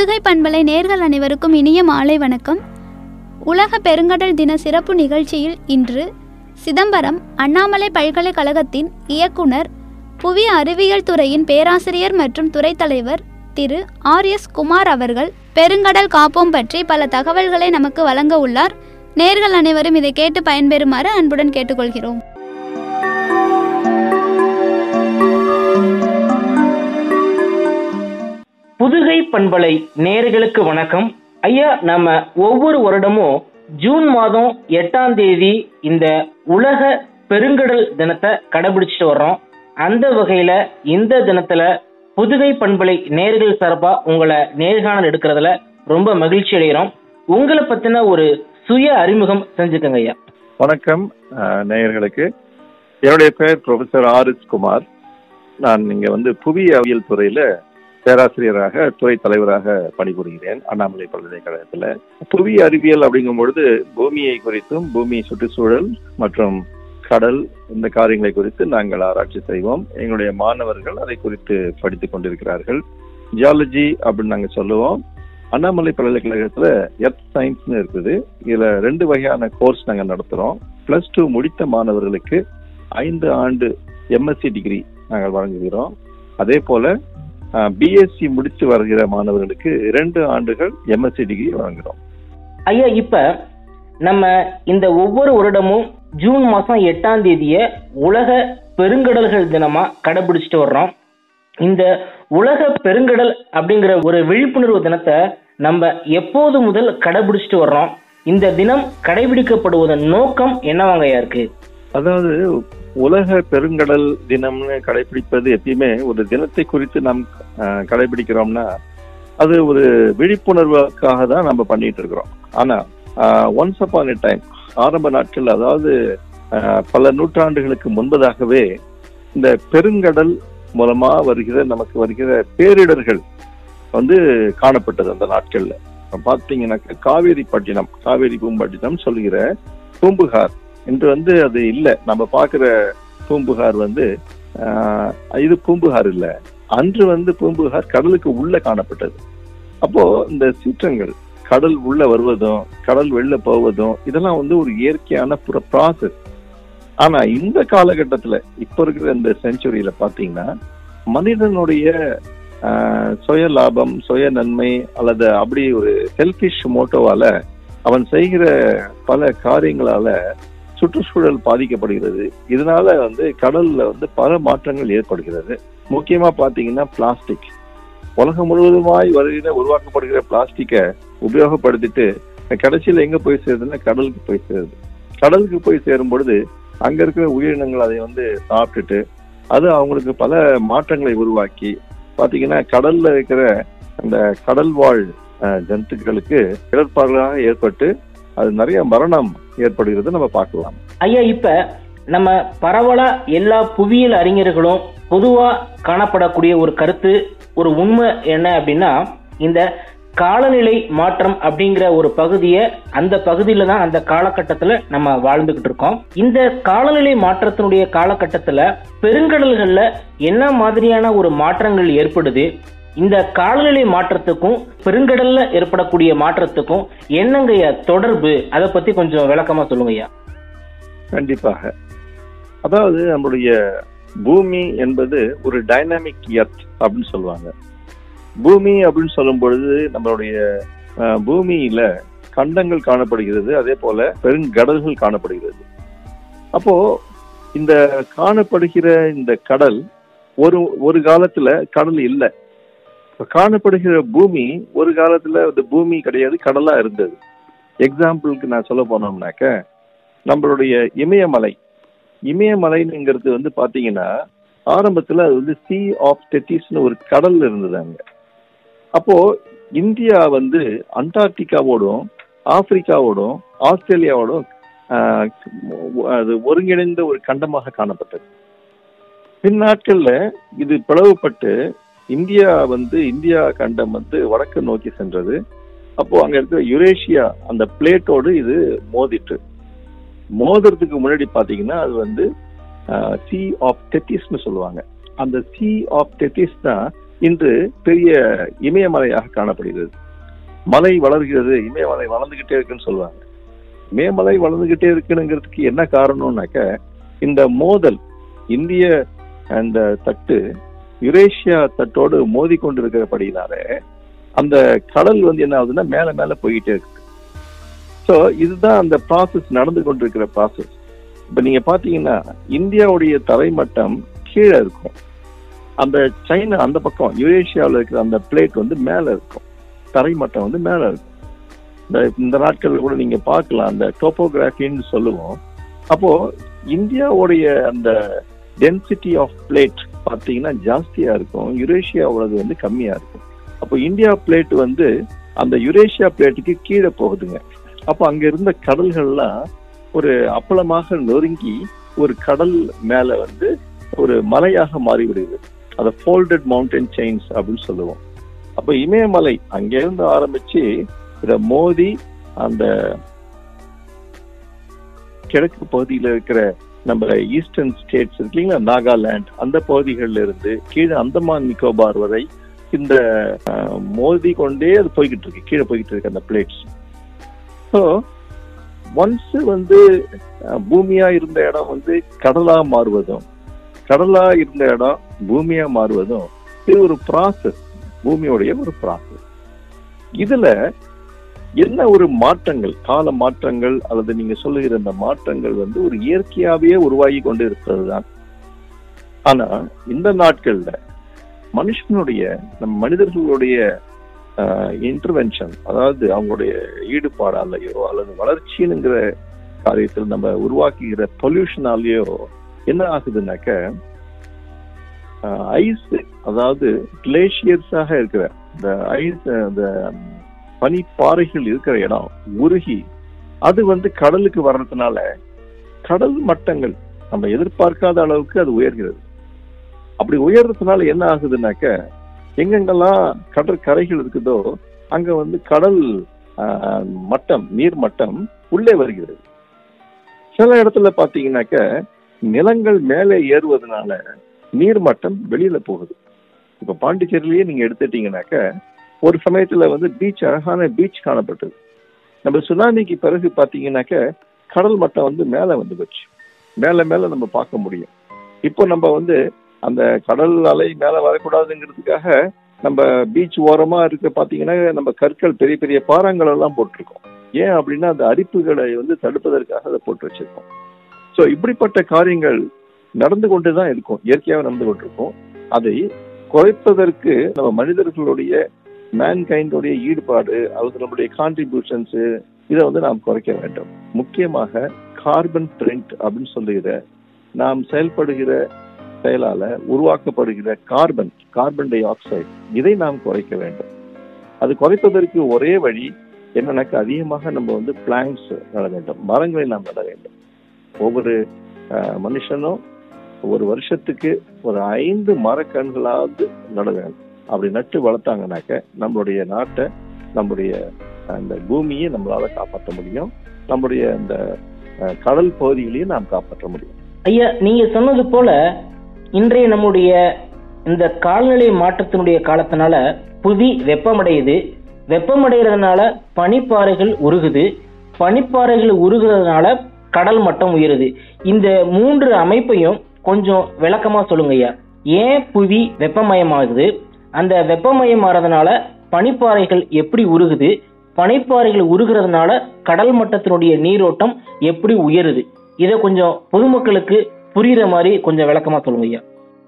புதுகை பண்பலை நேர்கள் அனைவருக்கும் இனிய மாலை வணக்கம் உலக பெருங்கடல் தின சிறப்பு நிகழ்ச்சியில் இன்று சிதம்பரம் அண்ணாமலை பல்கலைக்கழகத்தின் இயக்குனர் புவி அறிவியல் துறையின் பேராசிரியர் மற்றும் துறை தலைவர் திரு ஆர் எஸ் குமார் அவர்கள் பெருங்கடல் காப்போம் பற்றி பல தகவல்களை நமக்கு வழங்க உள்ளார் நேர்கள் அனைவரும் இதை கேட்டு பயன்பெறுமாறு அன்புடன் கேட்டுக்கொள்கிறோம் புதுகை பண்பலை நேயர்களுக்கு வணக்கம் ஐயா நம்ம ஒவ்வொரு வருடமும் ஜூன் மாதம் எட்டாம் தேதி இந்த உலக பெருங்கடல் தினத்தை கடைபிடிச்சிட்டு வர்றோம் அந்த வகையில இந்த தினத்துல புதுகை பண்பலை நேர்கள் சார்பா உங்களை நேர்காணல் எடுக்கிறதுல ரொம்ப மகிழ்ச்சி அடைகிறோம் உங்களை பத்தின ஒரு சுய அறிமுகம் செஞ்சுக்கங்க ஐயா வணக்கம் அஹ், நேயர்களுக்கு என்னுடைய பெயர் ப்ரொஃபசர் ஆர் எஸ் குமார் நான் இங்க வந்து புவியியல் துறையில பேராசிரியராக துறை தலைவராக பணிபுரிகிறேன் அண்ணாமலை பல்கலைக்கழகத்துல புவி அறிவியல் அப்படிங்கும் பொழுது பூமியை குறித்தும் பூமி சுற்றுச்சூழல் மற்றும் கடல் இந்த காரியங்களை குறித்து நாங்கள் ஆராய்ச்சி செய்வோம் எங்களுடைய மாணவர்கள் அதை குறித்து படித்துக் கொண்டிருக்கிறார்கள் ஜியாலஜி அப்படின்னு நாங்க சொல்லுவோம் அண்ணாமலை பல்கலைக்கழகத்துல எர்த் சயின்ஸ்னு இருக்குது இதுல ரெண்டு வகையான கோர்ஸ் நாங்க நடத்துறோம் பிளஸ் டூ முடித்த மாணவர்களுக்கு ஐந்து ஆண்டு எம்எஸ்சி டிகிரி நாங்கள் வழங்குகிறோம் அதே போல பிஎஸ்சி முடித்து வருகிற மாணவர்களுக்கு இரண்டு ஆண்டுகள் எம்எஸ்சி டிகிரி வழங்குகிறோம் ஐயா இப்ப நம்ம இந்த ஒவ்வொரு வருடமும் ஜூன் மாசம் எட்டாம் தேதிய உலக பெருங்கடல்கள் தினமா கடைபிடிச்சிட்டு வர்றோம் இந்த உலக பெருங்கடல் அப்படிங்கிற ஒரு விழிப்புணர்வு தினத்தை நம்ம எப்போது முதல் கடைபிடிச்சிட்டு வர்றோம் இந்த தினம் கடைபிடிக்கப்படுவதன் நோக்கம் என்னவாங்கய்யா இருக்கு அதாவது உலக பெருங்கடல் தினம்னு கடைபிடிப்பது எப்பயுமே ஒரு தினத்தை குறித்து நாம் அஹ், கடைபிடிக்கிறோம்னா அது ஒரு விழிப்புணர்வுக்காக தான் நம்ம பண்ணிட்டு இருக்கிறோம் ஆனா ஒன்ஸ் அப்பான் எ டைம் ஆரம்ப நாட்கள் அதாவது அஹ், பல நூற்றாண்டுகளுக்கு முன்பதாகவே இந்த பெருங்கடல் மூலமா வருகிற நமக்கு வருகிற பேரிடர்கள் வந்து காணப்பட்டது அந்த நாட்கள்ல இப்ப பாத்தீங்கன்னாக்க காவேரி பட்டினம் காவேரி பூம்பட்டினம் சொல்கிற பூம்புகார் இன்று வந்து அது இல்ல நம்ம பாக்குற பூம்புகார் வந்து ஆஹ், இது பூம்புகார் இல்ல அன்று வந்து பூம்புகார் கடலுக்கு உள்ள காணப்பட்டது அப்போ இந்த சீற்றங்கள் கடல் உள்ள வருவதும் கடல் வெளில போவதும் இதெல்லாம் வந்து ஒரு இயற்கையான ப்ராசஸ் ஆனா இந்த காலகட்டத்துல இப்ப இருக்கிற இந்த செஞ்சுரியில பாத்தீங்கன்னா மனிதனுடைய ஆஹ், சுய லாபம் சுய நன்மை அல்லது அப்படி ஒரு செல்பிஷ் மோட்டோவால அவன் செய்கிற பல காரியங்களால சுற்றுச்சூழல் பாதிக்கப்படுகிறது இதனால வந்து கடல்ல வந்து பல மாற்றங்கள் ஏற்படுகிறது முக்கியமா பாத்தீங்கன்னா பிளாஸ்டிக் உலகம் முழுவதுமாய் வருகிற உருவாக்கப்படுகிற பிளாஸ்டிக்கை உபயோகப்படுத்திட்டு கடைசியில எங்க போய் சேருதுன்னா கடலுக்கு போய் சேருது கடலுக்கு போய் சேரும் பொழுது அங்க இருக்கிற உயிரினங்கள் அதை வந்து சாப்பிட்டுட்டு அது அவங்களுக்கு பல மாற்றங்களை உருவாக்கி பாத்தீங்கன்னா கடல்ல இருக்கிற அந்த கடல் வாழ் அஹ், ஜந்துக்களுக்கு இடர்பாடுகளாக ஏற்பட்டு அது நிறைய மரணம் ஏற்படுகிறது நம்ம பார்க்கலாம் ஐயா இப்ப நம்ம பரவலா எல்லா புவியியல் அறிஞர்களும் பொதுவா காணப்படக்கூடிய ஒரு கருத்து ஒரு உண்மை என்ன அப்படின்னா இந்த காலநிலை மாற்றம் அப்படிங்கிற ஒரு பகுதியை அந்த பகுதியில தான் அந்த காலகட்டத்துல நம்ம வாழ்ந்துகிட்டு இருக்கோம் இந்த காலநிலை மாற்றத்தினுடைய காலகட்டத்துல பெருங்கடல்கள்ல என்ன மாதிரியான ஒரு மாற்றங்கள் ஏற்படுது இந்த காலநிலை மாற்றத்துக்கும் பெருங்கடல்ல ஏற்படக்கூடிய மாற்றத்துக்கும் என்னங்கய்யா தொடர்பு அதை பத்தி கொஞ்சம் விளக்கமா சொல்லுங்கய்யா கண்டிப்பாக அதாவது நம்மளுடைய பூமி என்பது ஒரு டைனாமிக் எர்த் அப்படின்னு சொல்லுவாங்க பூமி அப்படின்னு சொல்லும் பொழுது நம்மளுடைய அஹ், பூமியில கண்டங்கள் காணப்படுகிறது அதே போல பெருங்கடல்கள் காணப்படுகிறது அப்போ இந்த காணப்படுகிற இந்த கடல் ஒரு ஒரு காலத்துல கடல் இல்லை இப்ப காணப்படுகிற பூமி ஒரு காலத்துல இந்த பூமி கிடையாது கடலா இருந்தது எக்ஸாம்பிளுக்கு நான் சொல்ல போனோம்னாக்க நம்மளுடைய இமயமலை இமயமலைங்கிறது வந்து பாத்தீங்கன்னா ஆரம்பத்துல அது வந்து சி ஆஃப் டெட்டிஸ்னு ஒரு கடல் இருந்தது அங்க அப்போ இந்தியா வந்து அண்டார்டிகாவோடும் ஆப்பிரிக்காவோடும் ஆஸ்திரேலியாவோடும் ஆஹ், அது ஒருங்கிணைந்த ஒரு கண்டமாக காணப்பட்டது பின்னாட்கள்ல இது பிளவுபட்டு இந்தியா வந்து இந்தியா கண்டம் வந்து வடக்கு நோக்கி சென்றது அப்போ அங்க இருக்கிற யுரேஷியா அந்த பிளேட்டோடு இது மோதிட்டு மோதுறதுக்கு முன்னாடி பாத்தீங்கன்னா அது வந்து சி ஆஃப் டெட்டிஸ்னு சொல்லுவாங்க அந்த சி ஆஃப் டெட்டிஸ் தான் இன்று பெரிய இமயமலையாக காணப்படுகிறது மலை வளர்கிறது இமயமலை வளர்ந்துகிட்டே இருக்குன்னு சொல்லுவாங்க இமயமலை வளர்ந்துகிட்டே இருக்குங்கிறதுக்கு என்ன காரணம்னாக்க இந்த மோதல் இந்திய அந்த தட்டு யுரேஷியா தட்டோடு மோதி கொண்டிருக்கிறபடினால அந்த கடல் வந்து என்ன ஆகுதுன்னா மேல மேல போயிட்டே இருக்கு ஸோ இதுதான் அந்த ப்ராசஸ் நடந்து கொண்டிருக்கிற ப்ராசஸ் இப்ப நீங்க பாத்தீங்கன்னா இந்தியாவுடைய தரைமட்டம் கீழே இருக்கும் அந்த சைனா அந்த பக்கம் யுரேஷியாவில் இருக்கிற அந்த பிளேட் வந்து மேல இருக்கும் தரைமட்டம் வந்து மேல இருக்கும் இந்த இந்த நாட்கள்ல கூட நீங்க பார்க்கலாம் அந்த டோப்போகிராஃபின்னு சொல்லுவோம் அப்போ இந்தியாவுடைய அந்த டென்சிட்டி ஆஃப் பிளேட் பார்த்தீங்கன்னா ஜாஸ்தியா இருக்கும் யுரேஷியாவோடது வந்து கம்மியா இருக்கும் அப்போ இந்தியா பிளேட் வந்து அந்த யுரேஷியா பிளேட்டுக்கு கீழே போகுதுங்க அப்போ அங்க இருந்த கடல்கள்லாம் ஒரு அப்பளமாக நொறுங்கி ஒரு கடல் மேல வந்து ஒரு மலையாக மாறிவிடுது அதை ஃபோல்டட் மவுண்டன் செயின்ஸ் அப்படின்னு சொல்லுவோம் அப்ப இமயமலை அங்கிருந்து ஆரம்பிச்சு இத மோதி அந்த கிழக்கு பகுதியில் இருக்கிற நம்ம ஈஸ்டர்ன் ஸ்டேட்ஸ் இருக்கு இல்லைங்களா நாகாலாந்து அந்த பகுதிகளில் இருந்து கீழே அந்தமான் நிக்கோபார் வரை இந்த அஹ், மோதி கொண்டே அது போய்கிட்டு இருக்கு கீழே போய்கிட்டு இருக்கு அந்த பிளேட்ஸ் ஸோ ஒன்ஸ் வந்து அஹ், பூமியா இருந்த இடம் வந்து கடலா மாறுவதும் கடலா இருந்த இடம் பூமியா மாறுவதும் இது ஒரு ப்ராசஸ் பூமியோடைய ஒரு ப்ராசஸ் இதுல என்ன ஒரு மாற்றங்கள் கால மாற்றங்கள் அல்லது நீங்க சொல்லுகிற இந்த மாற்றங்கள் வந்து ஒரு இயற்கையாவே உருவாகி கொண்டு இருக்கிறது தான் ஆனா இந்த நாட்கள்ல மனுஷனுடைய நம்ம மனிதர்களுடைய இன்டர்வென்ஷன் அதாவது அவங்களுடைய ஈடுபாடாலேயோ அல்லது வளர்ச்சிங்கிற காரியத்தில் நம்ம உருவாக்குகிற பொல்யூஷனாலேயோ என்ன ஆகுதுன்னாக்க ஐஸ் அதாவது கிளேஷியர்ஸாக இருக்கிற இந்த ஐஸ் இந்த பனிப்பாறைகள் இருக்கிற இடம் உருகி அது வந்து கடலுக்கு வர்றதுனால கடல் மட்டங்கள் நம்ம எதிர்பார்க்காத அளவுக்கு அது உயர்கிறது அப்படி உயர்றதுனால என்ன ஆகுதுன்னாக்க எங்கெங்கெல்லாம் கடற்கரைகள் இருக்குதோ அங்க வந்து கடல் ஆஹ், மட்டம் நீர் மட்டம் உள்ளே வருகிறது சில இடத்துல பாத்தீங்கன்னாக்க நிலங்கள் மேலே ஏறுவதனால நீர் மட்டம் வெளியில போகுது இப்ப பாண்டிச்சேரியிலேயே நீங்க எடுத்துட்டீங்கன்னாக்க ஒரு சமயத்துல வந்து பீச் அழகான பீச் காணப்பட்டது நம்ம சுனாமிக்கு பிறகு பாத்தீங்கன்னாக்க கடல் மட்டம் வந்து மேல வந்து போச்சு மேல மேல நம்ம பார்க்க முடியும் இப்போ நம்ம வந்து அந்த கடல் அலை மேல வரக்கூடாதுங்கிறதுக்காக நம்ம பீச் ஓரமா இருக்க பாத்தீங்கன்னா நம்ம கற்கள் பெரிய பெரிய பாறாங்கள் எல்லாம் போட்டிருக்கோம் ஏன் அப்படின்னா அந்த அரிப்புகளை வந்து தடுப்பதற்காக அதை போட்டு வச்சிருக்கோம் ஸோ இப்படிப்பட்ட காரியங்கள் நடந்து கொண்டு தான் இருக்கும் இயற்கையாக நடந்து கொண்டிருக்கும் அதை குறைப்பதற்கு நம்ம மனிதர்களுடைய மேன்கைண்டோடைய ஈடுபாடு அல்லது நம்முடைய கான்ட்ரிபியூஷன்ஸ் இதை வந்து நாம் குறைக்க வேண்டும் முக்கியமாக கார்பன் பிரிண்ட் அப்படின்னு சொல்லுகிற நாம் செயல்படுகிற செயலால உருவாக்கப்படுகிற கார்பன் கார்பன் டை ஆக்சைடு இதை நாம் குறைக்க வேண்டும் அது குறைப்பதற்கு ஒரே வழி என்னன்னாக்க அதிகமாக நம்ம வந்து பிளான்ஸ் நட வேண்டும் மரங்களை நாம் நட வேண்டும் ஒவ்வொரு அஹ், மனுஷனும் ஒரு வருஷத்துக்கு ஒரு ஐந்து மரக்கன்களாவது நட வேண்டும் அப்படி நட்டு வளர்த்தாங்கனாக்க நம்மளுடைய நாட்டை நம்முடைய அந்த பூமியை நம்மளால காப்பாற்ற முடியும் நம்முடைய அந்த அஹ், கடல் பகுதிகளையும் நாம் காப்பாற்ற முடியும் ஐயா நீங்க சொன்னது போல இன்றைய நம்முடைய இந்த காலநிலை மாற்றத்தினுடைய காலத்தினால புவி வெப்பமடையுது வெப்பமடைகிறதுனால பனிப்பாறைகள் உருகுது பனிப்பாறைகள் உருகுறதுனால கடல் மட்டம் உயருது இந்த மூன்று அமைப்பையும் கொஞ்சம் விளக்கமா சொல்லுங்க ஐயா ஏன் புவி வெப்பமயமாகுது அந்த வெப்பமயமாறதுனால பனிப்பாறைகள் எப்படி உருகுது பனிப்பாறைகள் உருகுறதுனால கடல் மட்டத்தினுடைய நீரோட்டம் எப்படி உயருது இதை கொஞ்சம் பொதுமக்களுக்கு புரியுற மாதிரி கொஞ்சம் விளக்கமா சொல்லுங்க ஐயா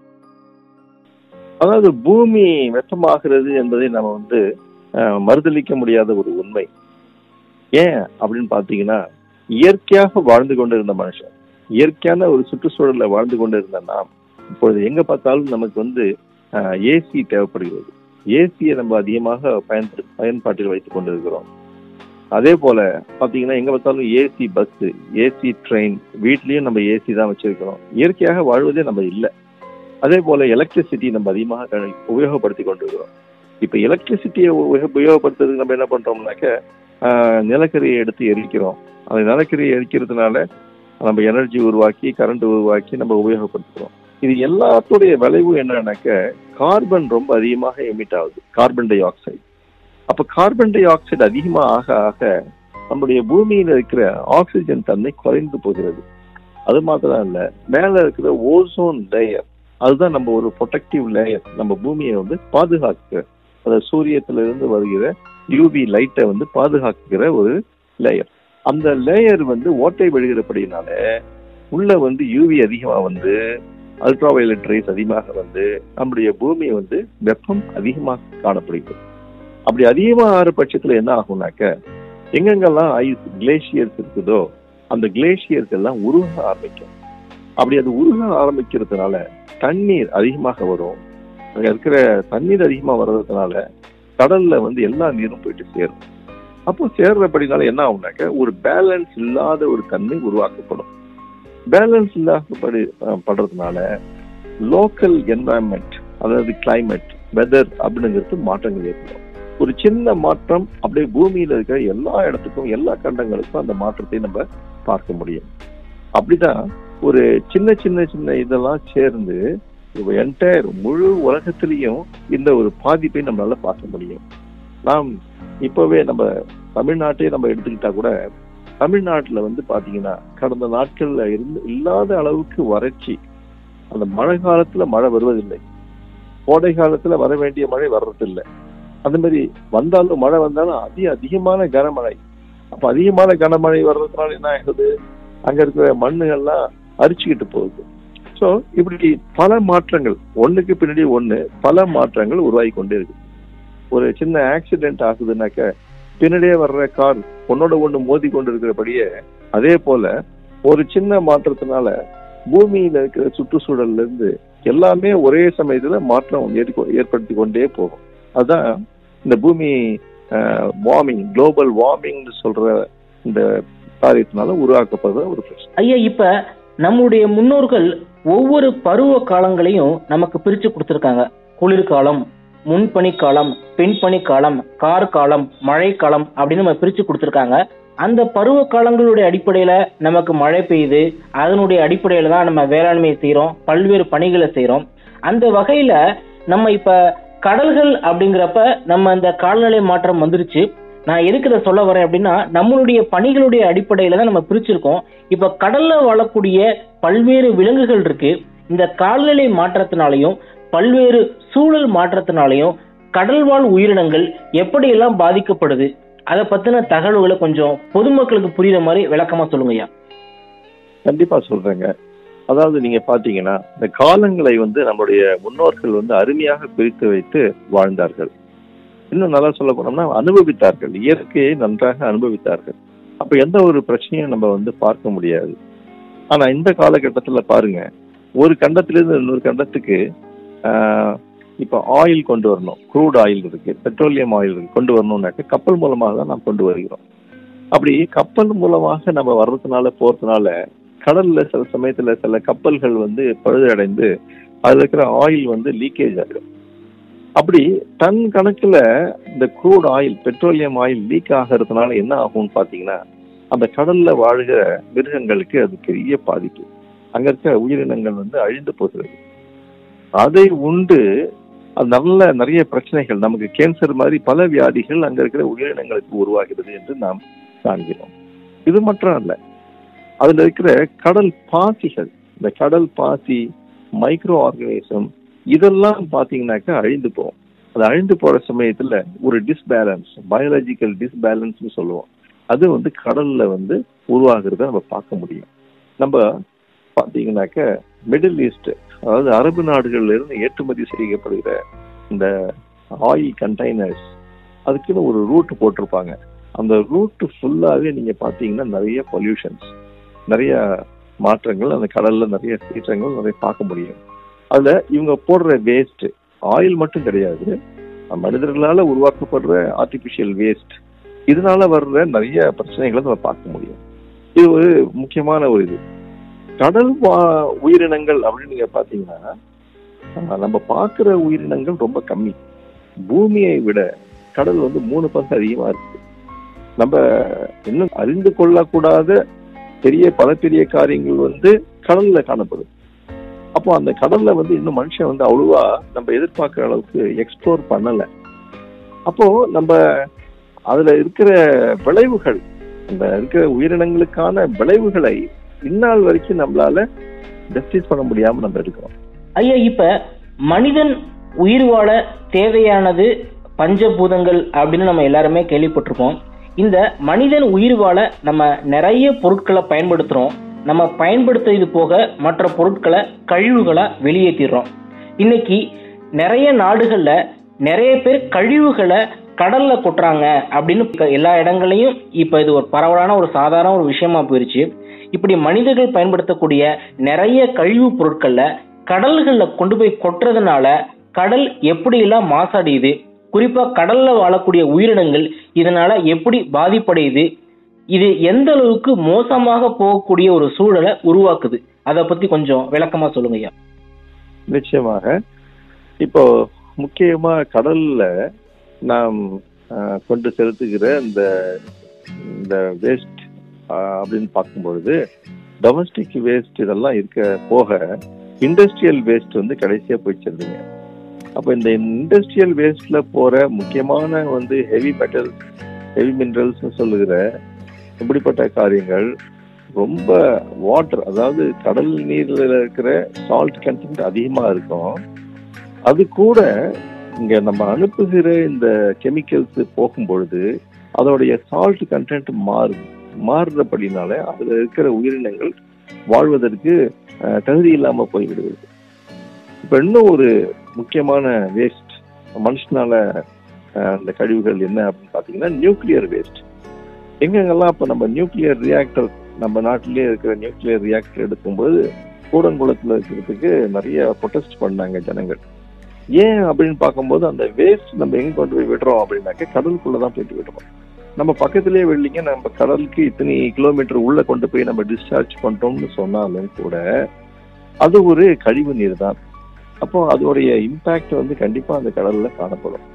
அதாவது பூமி வெப்பமாகிறது என்பதை நம்ம வந்து அஹ், மறுதலிக்க முடியாத ஒரு உண்மை ஏன் அப்படின்னு பார்த்தீங்கன்னா இயற்கையாக வாழ்ந்து கொண்டிருந்த மனுஷன் இயற்கையான ஒரு சுற்றுச்சூழல்ல வாழ்ந்து கொண்டிருந்த நாம் இப்பொழுது எங்க பார்த்தாலும் நமக்கு வந்து ஏசி தேவைப்படுகிறது ஏசியை நம்ம அதிகமாக பயன்படு பயன்பாட்டில் வைத்துக் கொண்டிருக்கிறோம் அதே போல பாத்தீங்கன்னா எங்க பார்த்தாலும் ஏசி பஸ் ஏசி ட்ரெயின் வீட்லயும் நம்ம ஏசி தான் வச்சிருக்கிறோம் இயற்கையாக வாழ்வதே நம்ம இல்லை அதே போல எலக்ட்ரிசிட்டி நம்ம அதிகமாக க- உபயோகப்படுத்தி கொண்டிருக்கிறோம் இப்ப எலக்ட்ரிசிட்டியை உபயோகப்படுத்துறதுக்கு நம்ம என்ன பண்றோம்னாக்க ஆஹ், நிலக்கரியை எடுத்து எரிக்கிறோம் அந்த நிலக்கரியை எரிக்கிறதுனால நம்ம எனர்ஜி உருவாக்கி கரண்ட் உருவாக்கி நம்ம உபயோகப்படுத்துகிறோம் இது எல்லாத்துடைய விளைவு என்னன்னாக்க கார்பன் ரொம்ப அதிகமாக எமிட் ஆகுது கார்பன் டை ஆக்சைடு அப்ப கார்பன் டை ஆக்சைடு அதிகமாக ஆக ஆக நம்முடைய பூமியில இருக்கிற ஆக்சிஜன் தன்மை குறைந்து போகிறது அது மாத்திரம் இல்ல மேல இருக்கிற ஓசோன் லேயர் அதுதான் நம்ம ஒரு ப்ரொடெக்டிவ் லேயர் நம்ம பூமியை வந்து பாதுகாக்கிற அதாவது சூரியத்துல இருந்து வருகிற யூவி லைட்டை வந்து பாதுகாக்கிற ஒரு லேயர் அந்த லேயர் வந்து ஓட்டை விழுகிறபடினால உள்ள வந்து யூவி அதிகமா வந்து அல்ட்ரா வயலட் ரேஸ் அதிகமாக வந்து நம்முடைய பூமி வந்து வெப்பம் அதிகமாக காணப்படுகிறது அப்படி அதிகமாக ஆறு பட்சத்துல என்ன ஆகும்னாக்க எங்கெங்கெல்லாம் ஐஸ் கிளேசியர்ஸ் இருக்குதோ அந்த கிளேசியர்ஸ் எல்லாம் உருக ஆரம்பிக்கும் அப்படி அது உருக ஆரம்பிக்கிறதுனால தண்ணீர் அதிகமாக வரும் அங்க இருக்கிற தண்ணீர் அதிகமா வர்றதுனால கடல்ல வந்து எல்லா நீரும் போயிட்டு சேரும் அப்போ சேர்றபடினால என்ன ஆகும்னாக்க ஒரு பேலன்ஸ் இல்லாத ஒரு தன்மை உருவாக்கப்படும் பேலன்ஸ் இல்லாதபடி அஹ், படுறதுனால லோக்கல் என்வாயன்மெண்ட் அதாவது கிளைமேட் வெதர் அப்படிங்கிறது மாற்றங்கள் ஏற்படும் ஒரு சின்ன மாற்றம் அப்படியே பூமியில இருக்கிற எல்லா இடத்துக்கும் எல்லா கண்டங்களுக்கும் அந்த மாற்றத்தை நம்ம பார்க்க முடியும் அப்படிதான் ஒரு சின்ன சின்ன சின்ன இதெல்லாம் சேர்ந்து என்டையர் முழு உலகத்திலையும் இந்த ஒரு பாதிப்பை நம்மளால பார்க்க முடியும் நாம் இப்பவே நம்ம தமிழ்நாட்டையே நம்ம எடுத்துக்கிட்டா கூட தமிழ்நாட்டுல வந்து பாத்தீங்கன்னா கடந்த நாட்கள்ல இருந்து இல்லாத அளவுக்கு வறட்சி அந்த மழை காலத்துல மழை வருவதில்லை கோடை காலத்துல வர வேண்டிய மழை வர்றதில்லை அந்த மாதிரி வந்தாலும் மழை வந்தாலும் அதி அதிகமான கனமழை அப்ப அதிகமான கனமழை வர்றதுனால என்ன ஆகுது அங்க இருக்கிற மண்ணுகள்லாம் அரிச்சுக்கிட்டு போகுது சோ இப்படி பல மாற்றங்கள் ஒண்ணுக்கு பின்னாடி ஒண்ணு பல மாற்றங்கள் உருவாகி கொண்டே இருக்கு ஒரு சின்ன ஆக்சிடென்ட் ஆகுதுனாக்க பின்னாடியே வர்ற கார் ஒன்னோட ஒண்ணு மோதி கொண்டு இருக்கிறபடியே அதே போல ஒரு சின்ன மாற்றத்தினால பூமியில இருக்கிற சுற்றுச்சூழல்ல இருந்து எல்லாமே ஒரே சமயத்துல மாற்றம் ஏற்ப- ஏற்படுத்தி கொண்டே போகும் அதான் இந்த பூமி வார்மிங் குளோபல் வார்மிங்னு சொல்ற இந்த காரியத்தினால உருவாக்கப்படுற ஒரு பிரச்சனை ஐயா இப்ப நம்முடைய முன்னோர்கள் ஒவ்வொரு பருவ காலங்களையும் நமக்கு பிரிச்சு கொடுத்திருக்காங்க குளிர்காலம் முன்பனிக்காலம் பின்பனிக்காலம் கார்காலம் மழைக்காலம் அப்படின்னு நம்ம பிரிச்சு கொடுத்திருக்காங்க அந்த பருவ காலங்களுடைய அடிப்படையில நமக்கு மழை பெய்யுது அதனுடைய அடிப்படையில தான் நம்ம வேளாண்மை செய்றோம் பல்வேறு பணிகளை செய்றோம் அந்த வகையில நம்ம இப்ப கடல்கள் அப்படிங்கிறப்ப நம்ம இந்த காலநிலை மாற்றம் வந்துருச்சு நான் எதுக்கு இதை சொல்ல வரேன் அப்படின்னா நம்மளுடைய பணிகளுடைய அடிப்படையில தான் நம்ம பிரிச்சிருக்கோம் இப்ப கடல்ல வாழக்கூடிய பல்வேறு விலங்குகள் இருக்கு இந்த காலநிலை மாற்றத்தினாலையும் பல்வேறு சூழல் மாற்றத்தினாலையும் கடல்வாழ் உயிரினங்கள் எப்படியெல்லாம் பாதிக்கப்படுது அதை பத்தின தகவல்களை கொஞ்சம் பொதுமக்களுக்கு புரியுற மாதிரி விளக்கமா சொல்லுங்க ஐயா கண்டிப்பா சொல்றேங்க அதாவது நீங்க பாத்தீங்கன்னா இந்த காலங்களை வந்து நம்மளுடைய முன்னோர்கள் வந்து அருமையாக பிரித்து வைத்து வாழ்ந்தார்கள் இன்னும் நல்லா சொல்ல போனோம்னா அனுபவித்தார்கள் இயற்கையை நன்றாக அனுபவித்தார்கள் அப்ப எந்த ஒரு பிரச்சனையும் நம்ம வந்து பார்க்க முடியாது ஆனா இந்த காலகட்டத்துல பாருங்க ஒரு கண்டத்திலிருந்து இன்னொரு கண்டத்துக்கு ஆஹ், இப்ப ஆயில் கொண்டு வரணும் க்ரூட் ஆயில் இருக்கு பெட்ரோலியம் ஆயில் இருக்கு கொண்டு வரணும்னாக்க கப்பல் மூலமாக தான் நாம் கொண்டு வருகிறோம் அப்படி கப்பல் மூலமாக நம்ம வர்றதுனால போறதுனால கடல்ல சில சமயத்துல சில கப்பல்கள் வந்து பழுதடைந்து அதுல இருக்கிற ஆயில் வந்து லீக்கேஜ் ஆகிடும் அப்படி டன் கணக்குல இந்த crude oil petroleum oil leak ஆகிறதுனால என்ன ஆகும்னு பாத்தீங்கன்னா அந்த கடல்ல வாழுகிற மிருகங்களுக்கு அது பெரிய பாதிப்பு அங்க இருக்க உயிரினங்கள் வந்து அழிந்து போகிறது அதை உண்டு அது நல்ல நிறைய பிரச்சனைகள் நமக்கு கேன்சர் மாதிரி பல வியாதிகள் அங்க இருக்கிற உயிரினங்களுக்கு உருவாகிறது என்று நாம் காண்கிறோம் இது மட்டும் அல்ல அதுல இருக்கிற கடல் பாசிகள் இந்த கடல் பாசி மைக்ரோ ஆர்கனிசம் இதெல்லாம் பாத்தீங்கன்னாக்கா அழிந்து போகும் அது அழிந்து போற சமயத்துல ஒரு டிஸ்பேலன்ஸ் பயாலஜிக்கல் டிஸ்பேலன்ஸ்னு சொல்லுவோம் அது வந்து கடல்ல வந்து உருவாகிறத நம்ம பார்க்க முடியும் நம்ம பாத்தீங்கன்னாக்க மிடில் ஈஸ்ட் அதாவது அரபு நாடுகள்ல இருந்து ஏற்றுமதி செய்யப்படுகிற இந்த ஆயில் கண்டெய்னர்ஸ் அதுக்குன்னு ஒரு ரூட் போட்டிருப்பாங்க அந்த ரூட் ஃபுல்லாவே நீங்க பாத்தீங்கன்னா நிறைய பொல்யூஷன்ஸ் நிறைய மாற்றங்கள் அந்த கடல்ல நிறைய சீற்றங்கள் நிறைய பார்க்க முடியும் அதுல இவங்க போடுற வேஸ்ட் ஆயில் மட்டும் கிடையாது மனிதர்களால உருவாக்கப்படுற ஆர்டிபிஷியல் வேஸ்ட் இதனால வர்ற நிறைய பிரச்சனைகளை நம்ம பார்க்க முடியும் இது ஒரு முக்கியமான ஒரு இது கடல் வா- உயிரினங்கள் அப்படின்னு நீங்க பாத்தீங்கன்னா ஆஹ், நம்ம பார்க்கிற உயிரினங்கள் ரொம்ப கம்மி பூமியை விட கடல் வந்து மூணு பங்கு அதிகமா இருக்கு நம்ம இன்னும் அறிந்து கொள்ளக்கூடாத பெரிய பல பெரிய காரியங்கள் வந்து கடல்ல காணப்படுது அப்போ அந்த கடல்ல வந்து இன்னும் மனுஷன் வந்து அவ்வளவா நம்ம எதிர்பார்க்குற அளவுக்கு எக்ஸ்ப்ளோர் பண்ணல அப்போ நம்ம அதுல இருக்கிற விளைவுகள் அந்த இருக்கிற உயிரினங்களுக்கான விளைவுகளை இந்நாள் வரைக்கும் நம்மளால ஜஸ்டிஸ் பண்ண முடியாம நம்ம இருக்கிறோம் ஐயா இப்ப மனிதன் உயிர் வாழ தேவையானது பஞ்சபூதங்கள் அப்படின்னு நம்ம எல்லாருமே கேள்விப்பட்டிருப்போம் இந்த மனிதன் உயிர் வாழ நம்ம நிறைய பொருட்களை பயன்படுத்துறோம் நம்ம பயன்படுத்துறது போக மற்ற பொருட்களை கழிவுகளா வெளியேற்றிடுறோம் இன்னைக்கு நிறைய நாடுகள்ல நிறைய பேர் கழிவுகளை கடல்ல கொட்டுறாங்க அப்படின்னு இப்ப எல்லா இடங்களையும் இப்ப இது ஒரு பரவலான ஒரு சாதாரண ஒரு விஷயமா போயிருச்சு இப்படி மனிதர்கள் பயன்படுத்தக்கூடிய நிறைய கழிவு பொருட்கள்ல கடல்கள்ல கொண்டு போய் கொட்டுறதுனால கடல் எப்படி எல்லாம் மாசடையுது குறிப்பா கடல்ல வாழக்கூடிய உயிரினங்கள் இதனால எப்படி பாதிப்படையுது இது எந்த அளவுக்கு மோசமாக போகக்கூடிய ஒரு சூழலை உருவாக்குது அதை பத்தி கொஞ்சம் விளக்கமா சொல்லுங்க ஐயா நிச்சயமாக இப்போ முக்கியமா கடல்ல நாம் ஆஹ், கொண்டு செலுத்துகிற இந்த இந்த வேஸ்ட் அப்படின்னு பார்க்கும்பொழுது டொமஸ்டிக் வேஸ்ட் இதெல்லாம் இருக்க போக இண்டஸ்ட்ரியல் வேஸ்ட் வந்து கடைசியா போய் சேருதுங்க அப்போ இந்த இண்டஸ்ட்ரியல் வேஸ்ட்ல போற முக்கியமான வந்து ஹெவி மெட்டல்ஸ் ஹெவி மினரல்ஸ் சொல்லுகிற இப்படிப்பட்ட காரியங்கள் ரொம்ப வாட்டர் அதாவது கடல் நீர்ல இருக்கிற சால்ட் கண்டென்ட் அதிகமா இருக்கும் அது கூட இங்க நம்ம அனுப்புகிற இந்த கெமிக்கல்ஸ் போகும்பொழுது அதோடைய சால்ட் கண்டென்ட் மாறும் மாறுறபடினால அதுல இருக்கிற உயிரினங்கள் வாழ்வதற்கு அஹ், தகுதி இல்லாம போய்விடுவது இப்ப இன்னும் ஒரு முக்கியமான வேஸ்ட் மனுஷனால அஹ், அந்த கழிவுகள் என்ன அப்படின்னு பாத்தீங்கன்னா நியூக்ளியர் வேஸ்ட் எங்கெங்கெல்லாம் இப்ப நம்ம நியூக்ளியர் ரியாக்டர் நம்ம நாட்டிலேயே இருக்கிற நியூக்ளியர் ரியாக்டர் எடுக்கும்போது கூடங்குளத்துல இருக்கிறதுக்கு நிறைய ப்ரொடெஸ்ட் பண்ணாங்க ஜனங்கள் ஏன் அப்படின்னு பார்க்கும்போது அந்த வேஸ்ட் நம்ம எங்க கொண்டு போய் விடுறோம் அப்படின்னாக்க கடலுக்குள்ள தான் போயிட்டு விடுறோம் நம்ம பக்கத்திலேயே வெள்ளிங்க நம்ம கடலுக்கு இத்தனை கிலோமீட்டர் உள்ள கொண்டு போய் நம்ம டிஸ்சார்ஜ் பண்றோம்னு சொன்னாலும் கூட அது ஒரு கழிவு நீர் தான் அப்போ அதோடைய இம்பாக்ட் வந்து கண்டிப்பா அந்த கடல்ல காணப்படும்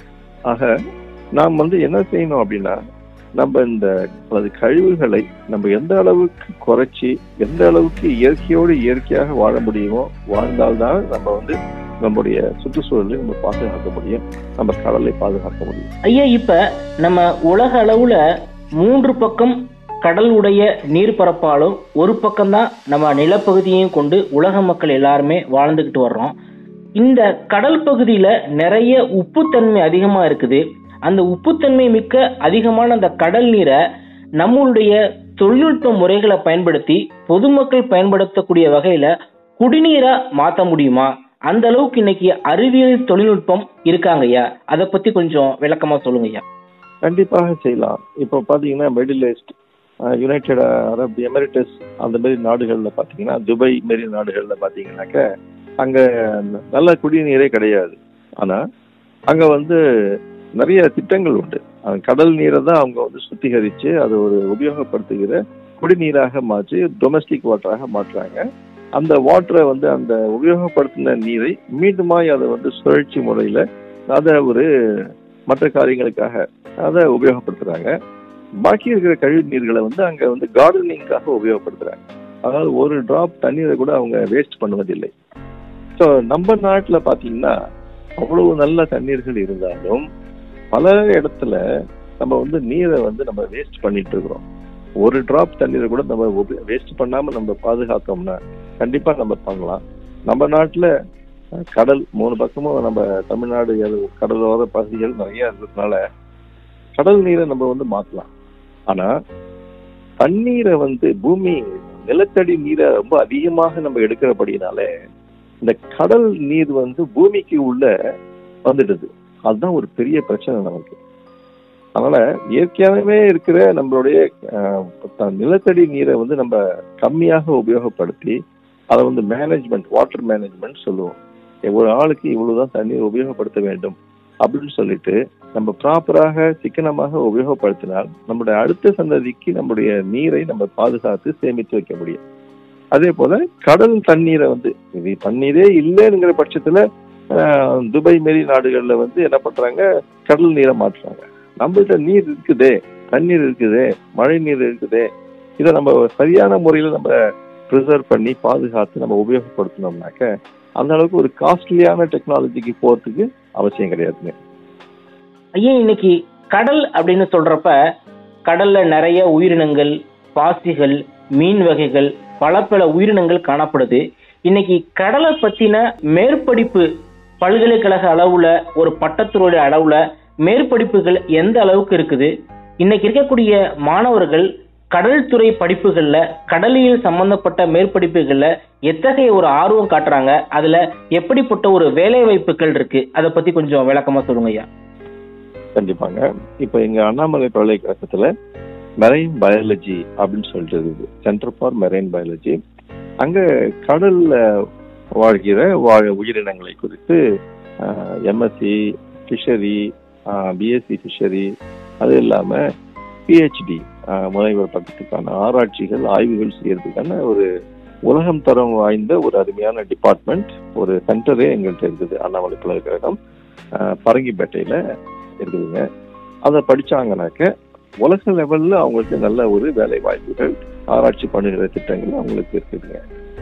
ஆக நாம் வந்து என்ன செய்யணும் அப்படின்னா நம்ம இந்த அது கழிவுகளை நம்ம எந்த அளவுக்கு குறைச்சி எந்த அளவுக்கு இயற்கையோடு இயற்கையாக வாழ முடியுமோ வாழ்ந்தால்தான் நம்ம வந்து நம்முடைய சுற்றுச்சூழலை நம்ம பாதுகாக்க முடியும் நம்ம கடலை பாதுகாக்க முடியும் ஐயா இப்ப நம்ம உலக அளவுல மூன்று பக்கம் கடல் உடைய நீர்ப்பரப்பாலும் ஒரு பக்கம்தான் நம்ம நிலப்பகுதியையும் கொண்டு உலக மக்கள் எல்லாருமே வாழ்ந்துகிட்டு வர்றோம் இந்த கடல் பகுதியில நிறைய உப்புத்தன்மை அதிகமா இருக்குது அந்த உப்புத்தன்மை மிக்க அதிகமான அந்த கடல் நீரை நம்மளுடைய தொழில்நுட்ப முறைகளை பயன்படுத்தி பொதுமக்கள் பயன்படுத்தக்கூடிய வகையில குடிநீரா மாத்த முடியுமா அந்த அளவுக்கு இன்னைக்கு அறிவியல் தொழில்நுட்பம் இருக்காங்க ஐயா அதை பத்தி கொஞ்சம் விளக்கமா சொல்லுங்க ஐயா கண்டிப்பாக செய்யலாம் இப்போ பாத்தீங்கன்னா middle east united Arab emirates அந்த மாதிரி நாடுகள்ல பாத்தீங்கன்னா துபாய் மாரி நாடுகள்ல பாத்தீங்கன்னாக்க அங்க நல்ல குடிநீரே கிடையாது ஆனா அங்க வந்து நிறைய திட்டங்கள் உண்டு அந்த கடல் நீரை தான் அவங்க வந்து சுத்திகரிச்சு அதை ஒரு உபயோகப்படுத்துகிற குடிநீராக மாற்றி டொமஸ்டிக் வாட்டராக மாற்றுறாங்க அந்த வாட்டரை வந்து அந்த உபயோகப்படுத்தின நீரை மீண்டுமாய் அதை வந்து சுழற்சி முறையில அதை ஒரு மற்ற காரியங்களுக்காக அதை உபயோகப்படுத்துறாங்க பாக்கி இருக்கிற கழிவு நீர்களை வந்து அங்க வந்து கார்டனிங்காக உபயோகப்படுத்துறாங்க அதாவது ஒரு டிராப் தண்ணீரை கூட அவங்க வேஸ்ட் பண்ணுவதில்லை ஸோ நம்ம நாட்டுல பாத்தீங்கன்னா அவ்வளவு நல்ல தண்ணீர்கள் இருந்தாலும் பல இடத்துல நம்ம வந்து நீரை வந்து நம்ம வேஸ்ட் பண்ணிட்டு இருக்கிறோம் ஒரு டிராப் தண்ணீரை கூட நம்ம வேஸ்ட் பண்ணாம நம்ம பாதுகாத்தோம்னா கண்டிப்பா நம்ம பண்ணலாம் நம்ம நாட்டுல அஹ், கடல் மூணு பக்கமும் நம்ம தமிழ்நாடு அது கடலோர பகுதிகள் நிறைய இருக்கிறதுனால கடல் நீரை நம்ம வந்து மாத்தலாம் ஆனா தண்ணீரை வந்து பூமி நிலத்தடி நீரை ரொம்ப அதிகமாக நம்ம எடுக்கிறபடினால இந்த கடல் நீர் வந்து பூமிக்கு உள்ள வந்துடுது அதுதான் ஒரு பெரிய பிரச்சனை நமக்கு அதனால இயற்கையாகவே இருக்கிற நம்மளுடைய அஹ், த- நிலத்தடி நீரை வந்து நம்ம கம்மியாக உபயோகப்படுத்தி அதை வந்து மேனேஜ்மெண்ட் வாட்டர் மேனேஜ்மெண்ட் சொல்லுவோம் ஒரு ஆளுக்கு இவ்வளவுதான் தண்ணீர் உபயோகப்படுத்த வேண்டும் அப்படின்னு சொல்லிட்டு நம்ம ப்ராப்பராக சிக்கனமாக உபயோகப்படுத்தினால் நம்முடைய அடுத்த சந்ததிக்கு நம்முடைய நீரை நம்ம பாதுகாத்து சேமித்து வைக்க முடியும் அதே போல கடல் தண்ணீரை வந்து இது தண்ணீரே இல்லைங்கிற பட்சத்துல ஆஹ், துபாய் மாரி நாடுகள்ல வந்து என்ன பண்றாங்க கடல் நீரை மாற்றுறாங்க நம்மள்ட்ட நீர் இருக்குதே தண்ணீர் இருக்குதே மழை நீர் இருக்குதே இதை நம்ம சரியான முறையில நம்ம ப்ரிசர்வ் பண்ணி பாதுகாத்து நம்ம உபயோகப்படுத்தினோம்னாக்க அந்த அளவுக்கு ஒரு காஸ்ட்லியான டெக்னாலஜிக்கு போறதுக்கு அவசியம் கிடையாதுங்க ஐயா இன்னைக்கு கடல் அப்படின்னு சொல்றப்ப கடல்ல நிறைய உயிரினங்கள் பாசிகள் மீன் வகைகள் பல பல உயிரினங்கள் காணப்படுது இன்னைக்கு கடலை பத்தின மேற்படிப்பு பல்கலைக்கழக அளவுல ஒரு பட்டத்துறையுடைய அளவுல மேற்படிப்புகள் எந்த அளவுக்கு இருக்குது இன்னைக்கு இருக்கக்கூடிய மாணவர்கள் கடல் துறை படிப்புகள்ல கடலியல் சம்பந்தப்பட்ட மேற்படிப்புகள்ல எத்தகைய ஒரு ஆர்வம் காட்டுறாங்க அதுல எப்படிப்பட்ட ஒரு வேலை வாய்ப்புகள் இருக்கு அதை பத்தி கொஞ்சம் விளக்கமா சொல்லுங்க ஐயா கண்டிப்பாங்க இப்போ எங்க அண்ணாமலை பல்கலைக்கழகத்துல மெரைன் பயாலஜி அப்படின்னு சொல்லிட்டு இருக்குது சென்டர் ஃபார் மெரைன் பயாலஜி அங்க கடல்ல வாழ்கிற வாழ உயிரினங்களை குறித்து எம்எஸ்சி ஃபிஷரி பிஎஸ்சி ஃபிஷரி அது இல்லாம பிஹெச்டி முனைவர் பட்டத்துக்கான ஆராய்ச்சிகள் ஆய்வுகள் செய்யறதுக்கான ஒரு உலகம் தரம் வாய்ந்த ஒரு அருமையான டிபார்ட்மெண்ட் ஒரு சென்டரே எங்கள்கிட்ட இருக்குது அண்ணாமலை பல்கலைக்கழகம் ஆஹ் பரங்கிப்பேட்டையில இருக்குதுங்க அதை படிச்சாங்கனாக்க உலக லெவல்ல அவங்களுக்கு நல்ல ஒரு வேலை வாய்ப்புகள் ஆராய்ச்சி பண்ணுகிற திட்டங்கள் அவங்களுக்கு இருக்குதுங்க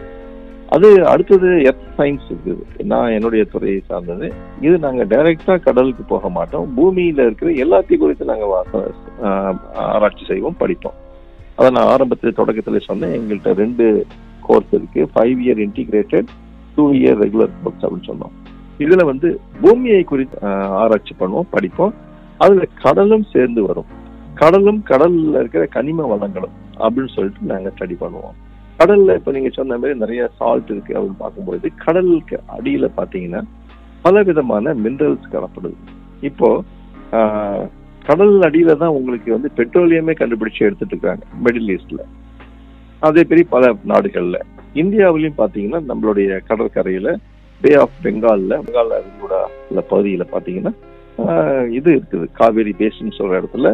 அது அடுத்தது எர்த் சயின்ஸ் இருக்குது நான் என்னுடைய துறையை சார்ந்தது இது நாங்க டைரக்டா கடலுக்கு போக மாட்டோம் பூமியில இருக்கிற எல்லாத்தையும் குறித்து நாங்க வா- ஆஹ் ஆராய்ச்சி செய்வோம் படிப்போம் அதை நான் ஆரம்பத்தில் தொடக்கத்தில் சொன்னேன் எங்கள்கிட்ட ரெண்டு கோர்ஸ் இருக்கு five year integrated two year regular course அப்படின்னு சொன்னோம் இதுல வந்து பூமியை குறித்து ஆஹ், ஆராய்ச்சி பண்ணுவோம் படிப்போம் அதுல கடலும் சேர்ந்து வரும் கடலும் கடல்ல இருக்கிற கனிம வளங்களும் அப்படின்னு சொல்லிட்டு நாங்க ஸ்டடி பண்ணுவோம் கடல்ல இப்ப நீங்க சொன்ன மாதிரி நிறைய சால்ட் இருக்கு அப்படின்னு பார்க்கும்பொழுது கடலுக்கு அடியில பாத்தீங்கன்னா பல விதமான மினரல்ஸ் காணப்படுது இப்போ ஆஹ், கடல் அடியில தான் உங்களுக்கு வந்து பெட்ரோலியமே கண்டுபிடிச்சு எடுத்துட்டு இருக்காங்க மிடில் ஈஸ்ட்ல அதே பெரிய பல நாடுகள்ல இந்தியாவிலையும் பாத்தீங்கன்னா நம்மளுடைய கடற்கரையில பே ஆஃப் பெங்கால்ல பெங்கால் அருங்கூடா உள்ள பகுதியில பாத்தீங்கன்னா ஆஹ், இது இருக்குது காவேரி பேசின் சொல்ற இடத்துல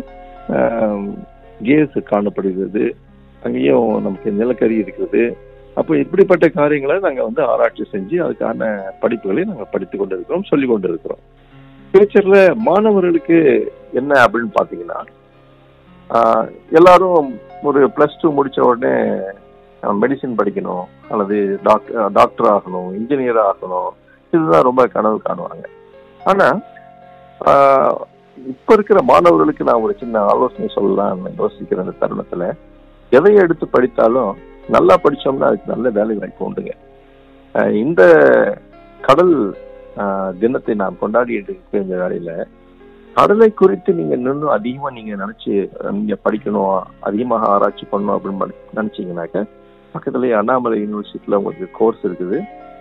கேஸ் காணப்படுகிறது அங்கேயும் நமக்கு நிலக்கரி இருக்குது அப்போ இப்படிப்பட்ட காரியங்களை நாங்க வந்து ஆராய்ச்சி செஞ்சு அதுக்கான படிப்புகளை நாங்க படித்து கொண்டு இருக்கிறோம் சொல்லி கொண்டு இருக்கிறோம் ஃபியூச்சர்ல மாணவர்களுக்கு என்ன அப்படின்னு பாத்தீங்கன்னா ஆஹ், எல்லாரும் ஒரு பிளஸ் டூ முடிச்ச உடனே மெடிசின் படிக்கணும் அல்லது டாக்டர் டாக்டர் ஆகணும் இன்ஜினியர் ஆகணும் இதுதான் ரொம்ப கனவு காணுவாங்க ஆனா ஆஹ், இப்ப இருக்கிற மாணவர்களுக்கு நான் ஒரு சின்ன ஆலோசனை சொல்லலாம்னு யோசிக்கிற இந்த தருணத்துல எதை எடுத்து படித்தாலும் நல்லா படிச்சோம்னா அதுக்கு நல்ல வேலை வாய்ப்பு உண்டுங்க ஆஹ், இந்த கடல் ஆஹ், தினத்தை நாம் கொண்டாடிட்டு இருக்கிற இந்த வேலையில கடலை குறித்து நீங்க இன்னும் அதிகமா நீங்க நினைச்சு அஹ், நீங்க படிக்கணும் அதிகமாக ஆராய்ச்சி பண்ணணும் அப்படின்னு மனி- நினைச்சீங்கன்னாக்க பக்கத்துலயே அண்ணாமலை யூனிவர்சிட்டியில உங்களுக்கு கோர்ஸ் இருக்குது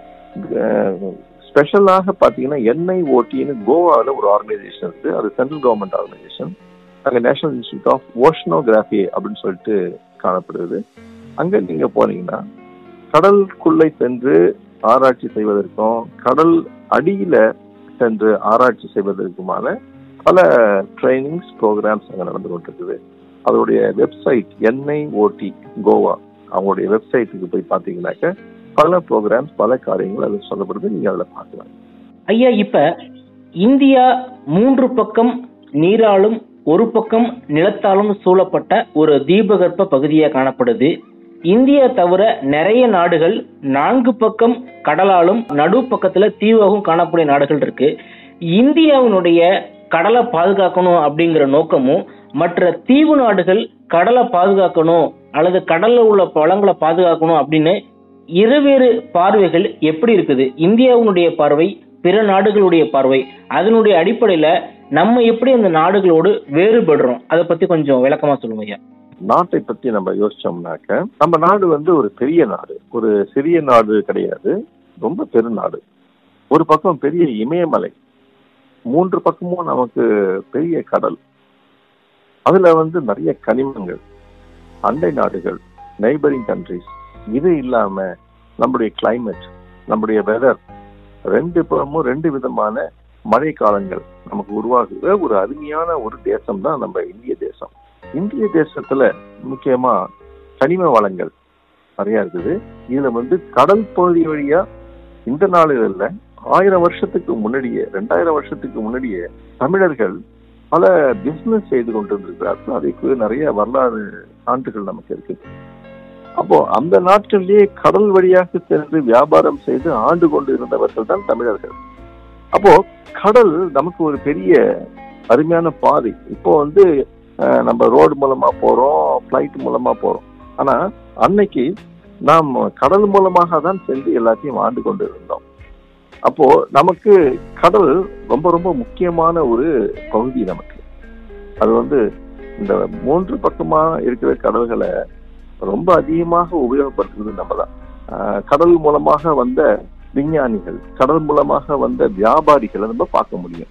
ஸ்பெஷலாக பாத்தீங்கன்னா என்ஐஓடின்னு கோவாவில் ஒரு ஆர்கனைசேஷன் இருக்கு அது சென்ட்ரல் கவர்மெண்ட் ஆர்கனைசேஷன் அங்க நேஷனல் இன்ஸ்டியூட் ஆஃப் ஓஷனோகிராஃபி அப்படின்னு சொல்லிட்டு காணப்படுது அங்க நீங்க போனீங்கன்னா கடலுக்குள்ளே சென்று ஆராய்ச்சி செய்வதற்கும் கடல் அடியில சென்று ஆராய்ச்சி செய்வதற்குமான பல ட்ரைனிங்ஸ் ப்ரோக்ராம்ஸ் அங்க நடந்து கொண்டிருக்குது அதோடைய வெப்சைட் என்ஐஓடி கோவா அவங்களுடைய வெப்சைட்டுக்கு போய் பார்த்தீங்கன்னாக்க பல ப்ரோக்ராம்ஸ் பல காரியங்கள் அதில் சொல்லப்படுது நீங்க அதில் பார்க்கலாம் ஐயா இப்ப இந்தியா மூன்று பக்கம் நீராலும் ஒரு பக்கம் நிலத்தாலும் சூழப்பட்ட ஒரு தீபகற்ப பகுதியா காணப்படுது இந்தியா தவிர நிறைய நாடுகள் நான்கு பக்கம் கடலாலும் நடு பக்கத்துல தீவாகவும் காணக்கூடிய நாடுகள் இருக்கு இந்தியாவினுடைய கடலை பாதுகாக்கணும் அப்படிங்கிற நோக்கமும் மற்ற தீவு நாடுகள் கடலை பாதுகாக்கணும் அல்லது கடல்ல உள்ள வளங்களை பாதுகாக்கணும் அப்படின்னு இருவேறு பார்வைகள் எப்படி இருக்குது இந்தியாவினுடைய பார்வை பிற நாடுகளுடைய பார்வை அதனுடைய அடிப்படையில நம்ம எப்படி அந்த நாடுகளோடு வேறுபடுறோம் அதை பத்தி கொஞ்சம் விளக்கமா சொல்லுங்க ஐயா நாட்டை பத்தி நம்ம யோசிச்சோம்னாக்க நம்ம நாடு வந்து ஒரு பெரிய நாடு ஒரு சிறிய நாடு கிடையாது ரொம்ப பெருநாடு ஒரு பக்கம் பெரிய இமயமலை மூன்று பக்கமும் நமக்கு பெரிய கடல் அதுல வந்து நிறைய கனிமங்கள் அண்டை நாடுகள் நெய்பரிங் கண்ட்ரிஸ் இது இல்லாம நம்முடைய கிளைமேட் நம்முடைய வெதர் ரெண்டு புறமும் ரெண்டு விதமான மழை காலங்கள் நமக்கு உருவாகுகிற ஒரு அருமையான ஒரு தேசம் தான் நம்ம இந்திய தேசம் இந்திய தேசத்துல முக்கியமா கனிம வளங்கள் நிறைய இருக்குது இதுல வந்து கடல் பகுதி வழியா இந்த நாடுகள்ல ஆயிரம் வருஷத்துக்கு முன்னாடியே ரெண்டாயிரம் வருஷத்துக்கு முன்னாடியே தமிழர்கள் பல பிசினஸ் செய்து கொண்டிருந்திருக்கிறார்கள் அதுக்கு நிறைய வரலாறு சான்றுகள் நமக்கு இருக்கு அப்போ அந்த நாட்களிலேயே கடல் வழியாக சென்று வியாபாரம் செய்து ஆண்டு கொண்டு இருந்தவர்கள் தான் தமிழர்கள் அப்போ கடல் நமக்கு ஒரு பெரிய அருமையான பாதை இப்போ வந்து அஹ், நம்ம ரோடு மூலமா போறோம் ஃபிளைட் மூலமா போறோம் ஆனா அன்னைக்கு நாம் கடல் மூலமாக தான் சென்று எல்லாத்தையும் ஆண்டு கொண்டு இருந்தோம் அப்போ நமக்கு கடல் ரொம்ப ரொம்ப முக்கியமான ஒரு பகுதி நமக்கு அது வந்து இந்த மூன்று பக்கமா இருக்கிற கடல்களை ரொம்ப அதிகமாக உபயோகப்படுத்துறது நம்ம தான் ஆஹ் கடல் மூலமாக வந்த விஞ்ஞானிகள் கடல் மூலமாக வந்த வியாபாரிகளை நம்ம பார்க்க முடியும்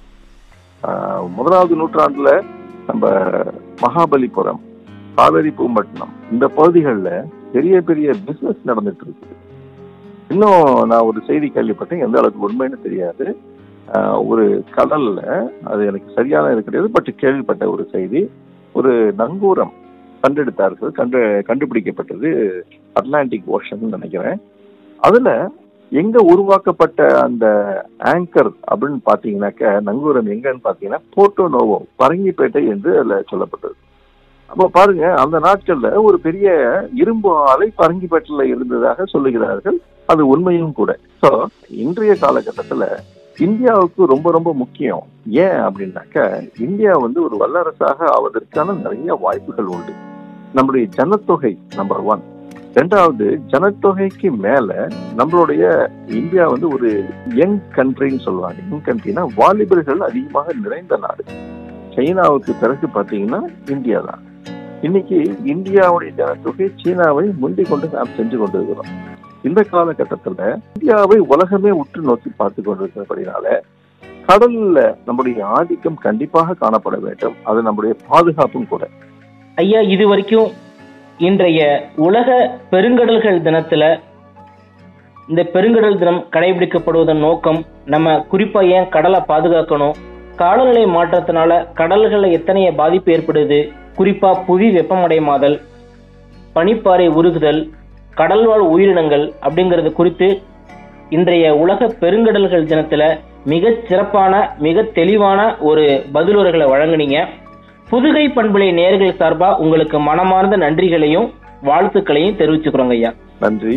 ஆஹ் முதலாவது நூற்றாண்டுல நம்ம மகாபலிபுரம் காவேரி பூம்பட்டினம் இந்த பகுதிகளில் பெரிய பெரிய பிசினஸ் நடந்துட்டு இருக்கு இன்னும் நான் ஒரு செய்தி கேள்விப்பட்டேன் எந்த அளவுக்கு உண்மைன்னு தெரியாது ஆஹ் ஒரு கடல்ல அது எனக்கு சரியான இது கிடையாது பட் கேள்விப்பட்ட ஒரு செய்தி ஒரு நங்கூரம் கண்டெடுத்தார்கள் கண்டு கண்டுபிடிக்கப்பட்டது அட்லாண்டிக் ஓஷன் நினைக்கிறேன் அதுல எங்க உருவாக்கப்பட்ட அந்த ஆங்கர் அப்படின்னு பாத்தீங்கன்னாக்க நங்கூரம் எங்கன்னு பாத்தீங்கன்னா போர்ட்டோ நோவோ பரங்கிப்பேட்டை என்று அதுல சொல்லப்பட்டது அப்ப பாருங்க அந்த நாட்கள்ல ஒரு பெரிய இரும்பு ஆலை பரங்கிப்பேட்டையில இருந்ததாக சொல்லுகிறார்கள் அது உண்மையும் கூட சோ இன்றைய காலகட்டத்துல இந்தியாவுக்கு ரொம்ப ரொம்ப முக்கியம் ஏன் அப்படின்னாக்க இந்தியா வந்து ஒரு வல்லரசாக ஆவதற்கான நிறைய வாய்ப்புகள் உண்டு நம்முடைய ஜனத்தொகை நம்பர் ஒன் ரெண்டாவது ஜனத்தொகைக்கு மேல நம்மளுடைய இந்தியா வந்து ஒரு யங் கண்ட்ரின்னு சொல்லுவாங்க யங் கண்ட்ரினா வாலிபர்கள் அதிகமாக நிறைந்த நாடு சைனாவுக்கு பிறகு பாத்தீங்கன்னா இந்தியா தான் இன்னைக்கு இந்தியாவுடைய ஜனத்தொகை சீனாவை முந்திக் கொண்டு நாம் சென்று கொண்டிருக்கிறோம் இந்த காலகட்டத்துல இந்தியாவை உலகமே உற்று நோக்கி பார்த்து கொண்டிருக்கிறபடினால கடல்ல நம்முடைய ஆதிக்கம் கண்டிப்பாக காணப்பட வேண்டும் அது நம்முடைய பாதுகாப்பும் கூட ஐயா இது வரைக்கும் இன்றைய உலக பெருங்கடல்கள் தினத்துல இந்த பெருங்கடல் தினம் கடைபிடிக்கப்படுவதன் நோக்கம் நம்ம குறிப்பா ஏன் கடலை பாதுகாக்கணும் காலநிலை மாற்றத்தினால கடல்கள்ல எத்தனைய பாதிப்பு ஏற்படுது குறிப்பா புவி வெப்பமடைமாதல் பனிப்பாறை உருகுதல் கடல்வாழ் உயிரினங்கள் அப்படிங்கிறது குறித்து இன்றைய உலக பெருங்கடல்கள் தினத்துல மிக சிறப்பான மிக தெளிவான ஒரு பதிலுரைகளை வழங்குனீங்க புதுகை பண்புலை நேர்கள் சார்பா உங்களுக்கு மனமார்ந்த நன்றிகளையும் வாழ்த்துக்களையும் தெரிவிச்சுக்கிறோங்க ஐயா நன்றி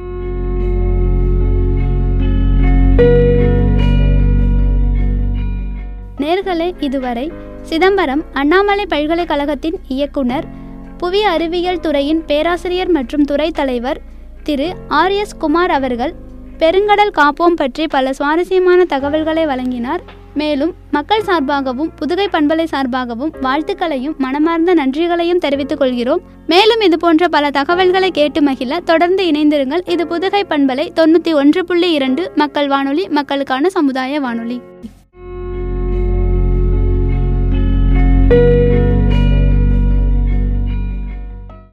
நேர்களே இதுவரை சிதம்பரம் அண்ணாமலை பல்கலைக்கழகத்தின் இயக்குனர் புவி அறிவியல் துறையின் பேராசிரியர் மற்றும் துறை தலைவர் திரு ஆர் எஸ் குமார் அவர்கள் பெருங்கடல் காப்போம் பற்றி பல சுவாரஸ்யமான தகவல்களை வழங்கினார் மேலும் மக்கள் சார்பாகவும் புதுகை பண்பலை சார்பாகவும் வாழ்த்துக்களையும் மனமார்ந்த நன்றிகளையும் தெரிவித்துக் கொள்கிறோம் மேலும் இது போன்ற பல தகவல்களை கேட்டு மகிழ தொடர்ந்து இணைந்திருங்கள் இது புதுகை பண்பலை தொண்ணூற்றி ஒன்று புள்ளி இரண்டு மக்கள் வானொலி மக்களுக்கான சமுதாய வானொலி